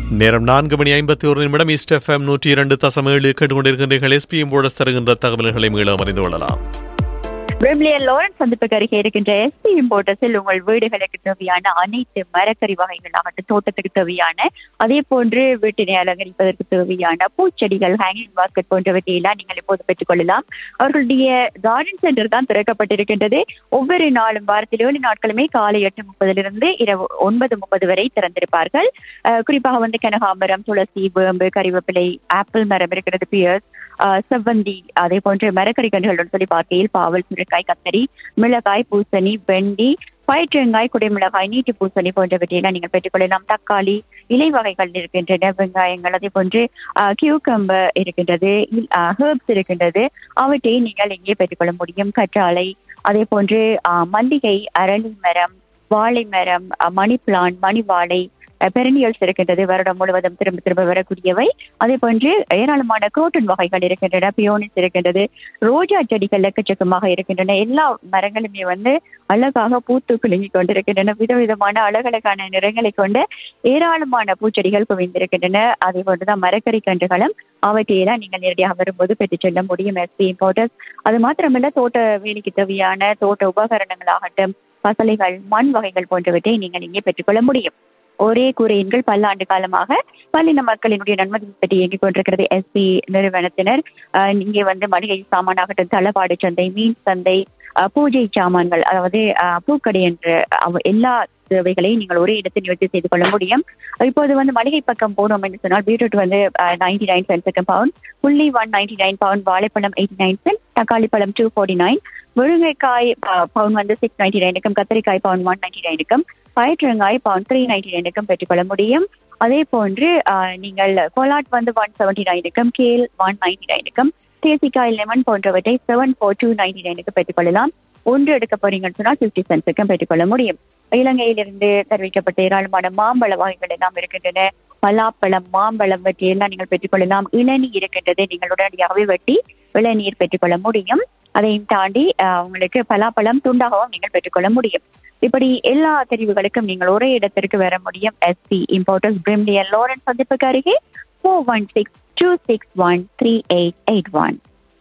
நேரம் நான்கு மணி ஐம்பத்தி ஒரு நிமிடம் ஈஸ்ட் எஃப்எம் நூற்றி இரண்டு தசம் ஏழு கேட்டுக்கொண்டிருக்கின்றீர்கள் எஸ்பிஎம் போர்டஸ் தருகின்ற தகவல்களை மீளம் அறிந்து கொள்ளலாம் பிரிமிலியன் லாரன்ஸ் சந்திப்புக்கு அருகே இருக்கின்ற எஸ்பி இம்போர்ட்டஸில் உங்கள் வீடுகளுக்கு தேவையான அனைத்து மரக்கறி வகைகளாகட்டும் தோட்டத்துக்கு தேவையான அதே போன்று வீட்டினை அலங்கரிப்பதற்கு தேவையான பூச்செடிகள் ஹேங்கிங் பாஸ்கெட் போன்றவற்றை எல்லாம் நீங்கள் இப்போது பெற்றுக்கொள்ளலாம் அவர்களுடைய கார்டன் சென்டர் தான் திறக்கப்பட்டிருக்கின்றது ஒவ்வொரு நாளும் வாரத்தில் ஏழு நாட்களுமே காலை எட்டு முப்பதிலிருந்து இரவு ஒன்பது முப்பது வரை திறந்திருப்பார்கள் அஹ் குறிப்பாக வந்து கனகாமரம் துளசி வேம்பு கறிவேப்பிலை ஆப்பிள் மரம் இருக்கிறது பியர்ஸ் ஆஹ் செவ்வந்தி அதே போன்று மரக்கறி கன்றுகள் சொல்லி பார்க்கையில் பாவல் சுரைக்காய் கத்தரி மிளகாய் பூசணி வெண்டி பயிற்றங்காய் குடைமிளகாய் நீட்டி பூசணி போன்றவற்றையெல்லாம் நீங்கள் பெற்றுக்கொள்ளலாம் தக்காளி இலை வகைகள் இருக்கின்றன வெங்காயங்கள் அதே போன்று கியூக்கம்பர் இருக்கின்றது ஹேர்ப்ஸ் இருக்கின்றது அவற்றை நீங்கள் இங்கே பெற்றுக்கொள்ள முடியும் கற்றாழை அதே போன்று ஆஹ் மல்லிகை அரளி மரம் வாழை மரம் அஹ் மணி பிளான் மணி வாழை பெரனியல்ஸ் இருக்கின்றது வருடம் முழுவதும் திரும்ப திரும்ப வரக்கூடியவை அதே போன்று ஏராளமான குரோட்டன் வகைகள் இருக்கின்றன பியோனிஸ் இருக்கின்றது ரோஜா செடிகள் எக்கச்சக்கமாக இருக்கின்றன எல்லா மரங்களுமே வந்து அழகாக பூத்து குலுங்கி கொண்டிருக்கின்றன விதவிதமான அழகழகான நிறங்களை கொண்ட ஏராளமான பூச்செடிகள் குவிந்திருக்கின்றன அதே போன்றுதான் மரக்கறி கன்றுகளும் அவற்றையெல்லாம் நீங்கள் நேரடியாக வரும்போது பெற்றுச் செல்ல முடியும் எஸ்பி இம்போர்ட்டர்ஸ் அது மாத்திரமல்ல தோட்ட வேலைக்கு தேவையான தோட்ட உபகரணங்களாகட்டும் பசலைகள் மண் வகைகள் போன்றவற்றை நீங்கள் இங்கே பெற்றுக்கொள்ள முடியும் ஒரே கூரையின்கள் பல்லாண்டு காலமாக பல்லின மக்களினுடைய நன்மதி பற்றி இயங்கிக் கொண்டிருக்கிறது எஸ்பி நிறுவனத்தினர் அஹ் இங்கே வந்து மளிகை சாமானாகட்டும் தளபாடு சந்தை மீன் சந்தை அஹ் பூஜை சாமான்கள் அதாவது அஹ் பூக்கடை என்ற அவ- எல்லா தேவைகளையும் நீங்கள் ஒரே இடத்தில் நிவர்த்தி செய்து கொள்ள முடியும் இப்போது வந்து மளிகை பக்கம் போனோம் என்று சொன்னால் பீட்ரூட் வந்து நைன்டி நைன் சென்ட்ஸுக்கு பவுண்ட் புள்ளி ஒன் நைன்டி நைன் பவுண்ட் வாழைப்பழம் எயிட்டி நைன் சென்ட் தக்காளி பழம் டூ ஃபோர்ட்டி நைன் முருங்கைக்காய் பவுண்ட் வந்து சிக்ஸ் நைன்டி நைனுக்கும் கத்திரிக்காய் பவுண்ட் ஒன் நைன்டி நைனுக்கும் பயிற்றங்காய் பவுண்ட் த்ரீ நைன்டி நைனுக்கும் பெற்றுக்கொள்ள முடியும் அதே போன்று ஆஹ், நீங்கள் கோலாட் வந்து ஒன் செவன்டி நைனுக்கும் கேல் ஒன் நைன்டி நைனுக்கும் தேசிக்காய் லெமன் போன்றவற்றை செவன் ஃபோர் டூ நைன்டி நைனுக்கு பெற்றுக்கொள்ளலாம் ஒன்று எடுக்க போறீங்கன்னு சொன்னால் ஃபிஃப்டி சென்ட்ஸுக்கும் பெற்றுக்கொள்ள முடியும் இலங்கையிலிருந்து தெரிவிக்கப்பட்ட ஏராளமான மாம்பழ வகைகள் எல்லாம் இருக்கின்றன பலாப்பழம் மாம்பழம் வெட்டி எல்லாம் நீங்கள் பெற்றுக்கொள்ளலாம் இளநீர் இருக்கின்றது நீங்கள் உடனடியாகவே வெட்டி இளநீர் பெற்றுக்கொள்ள முடியும் அதையும் தாண்டி ஆஹ், உங்களுக்கு பலாப்பழம் துண்டாகவும் நீங்கள் பெற்றுக்கொள்ள முடியும் இப்படி எல்லா தெரிவுகளுக்கும் நீங்கள் ஒரே இடத்திற்கு வர முடியும் எஸ்பி இம்போர்ட்டர்ஸ் பிரிம்லியன் லாரன்ஸ் சந்திப்புக்கு அருகே four one six two six one three eight eight one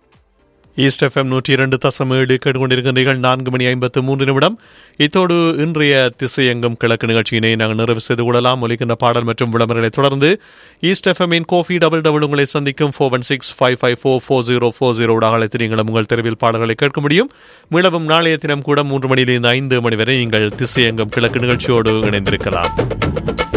east FM நூற்றி இரண்டு தசம் ஏழு கேட்டுக்கொண்டிருக்கின்றீர்கள் நான்கு மணி ஐம்பத்து மூன்று நிமிடம் இத்தோடு இன்றைய திசையங்கம் கிழக்கு நிகழ்ச்சியினை நாங்கள் நிறைவு செய்து கொள்ளலாம் ஒலிக்கின்ற பாடல் மற்றும் விளம்பரங்களை தொடர்ந்து ஈஸ்ட் எஃப்எம்மின் கோஃபி டபுள் டபுள் உங்களை சந்திக்கும் four one six five five four four zero four zero அழைத்து நீங்களும் உங்கள் தெருவில் பாடல்களை கேட்க முடியும் மீளவும் நாளைய தினம் கூட மூன்று மணியிலிருந்து ஐந்து மணி வரை நீங்கள் திசையங்கம் கிழக்கு நிகழ்ச்சியோடு இணைந்திருக்கலாம்